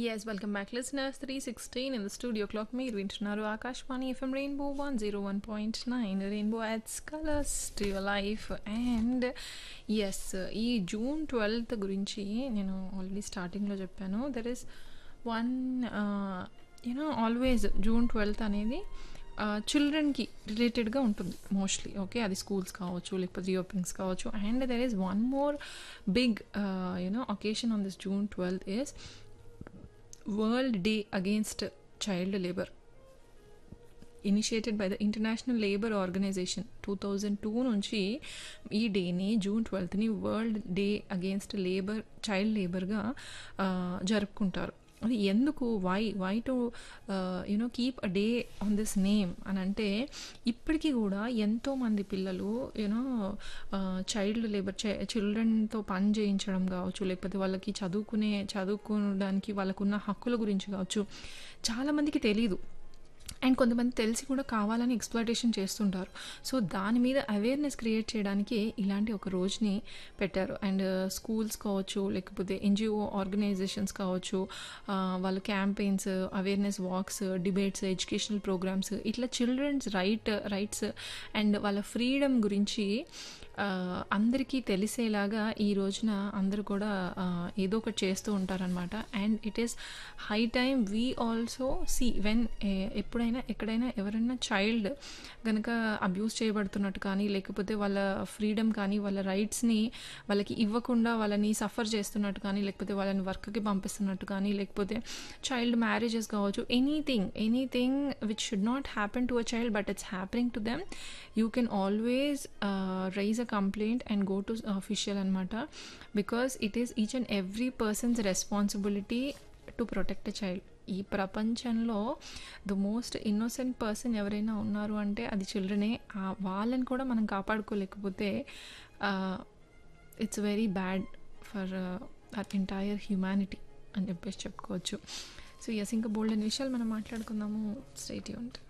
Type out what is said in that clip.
Yes, welcome back, listeners. 316 in the studio clock. మీరు వింటున్నారు Akashvani FM rainbow one zero one point nine rainbow adds colours to your life and yes ఈ June twelfth గురించి నేను already స్టార్టింగ్లో చెప్పాను there is one you know always June twelfth అనేది చిల్డ్రన్కి రిలేటెడ్గా ఉంటుంది మోస్ట్లీ ఓకే అది స్కూల్స్ కావచ్చు లేకపోతే రీఓపెనింగ్స్ కావచ్చు and there is one more big you know occasion on this June twelfth is world day against child labour initiated by the international labour organisation two thousand two నుంచి ఈ డేని జూన్ ట్వెల్త్ని world day against labour child లేబర్గా జరుపుకుంటారు అది ఎందుకు why why to you know keep a day on this name అని అంటే ఇప్పటికీ కూడా ఎంతోమంది పిల్లలు యూనో చైల్డ్ లేబర్ చిల్డ్రన్తో పని చేయించడం కావచ్చు లేకపోతే వాళ్ళకి చదువుకునే చదువుకోవడానికి వాళ్ళకున్న హక్కుల గురించి కావచ్చు చాలామందికి తెలీదు అండ్ కొంతమంది తెలిసి కూడా కావాలని ఎక్స్ప్లాయిటేషన్ చేస్తుంటారు సో దాని మీద అవేర్నెస్ క్రియేట్ చేయడానికి ఇలాంటి ఒక రోజుని పెట్టారు అండ్ స్కూల్స్ కావచ్చు లేకపోతే ఎన్జిఓ ఆర్గనైజేషన్స్ కావచ్చు వాళ్ళ campaigns awareness walks debates educational programmes ఇట్లా చిల్డ్రన్స్ రైట్ రైట్స్ అండ్ వాళ్ళ ఫ్రీడమ్ గురించి అందరికీ తెలిసేలాగా ఈ రోజున అందరూ కూడా ఏదో ఒకటి చేస్తూ ఉంటారనమాట and it is high time we also see when ఎప్పుడైనా ఎక్కడైనా ఎవరైనా చైల్డ్ కనుక అబ్యూస్ చేయబడుతున్నట్టు కానీ లేకపోతే వాళ్ళ ఫ్రీడమ్ కానీ వాళ్ళ రైట్స్ని వాళ్ళకి ఇవ్వకుండా వాళ్ళని సఫర్ చేస్తున్నట్టు కానీ లేకపోతే వాళ్ళని వర్క్కి పంపిస్తున్నట్టు కానీ లేకపోతే చైల్డ్ మ్యారేజెస్ కావచ్చు anything anything which should not happen to a child but it's happening to them you can always raise a complaint and go to official అనమాట because it is each and every person's responsibility to protect a child ఈ ప్రపంచంలో the most innocent person ఎవరైనా ఉన్నారు అంటే అది చిల్డ్రనే వాళ్ళని కూడా మనం కాపాడుకోలేకపోతే it's very bad for that entire humanity అని చెప్పేసి చెప్పుకోవచ్చు సో ఎస్ ఇంకా బోల్డ్ అనే విషయాలు మనం మాట్లాడుకుందాము స్టేట్ యూంట్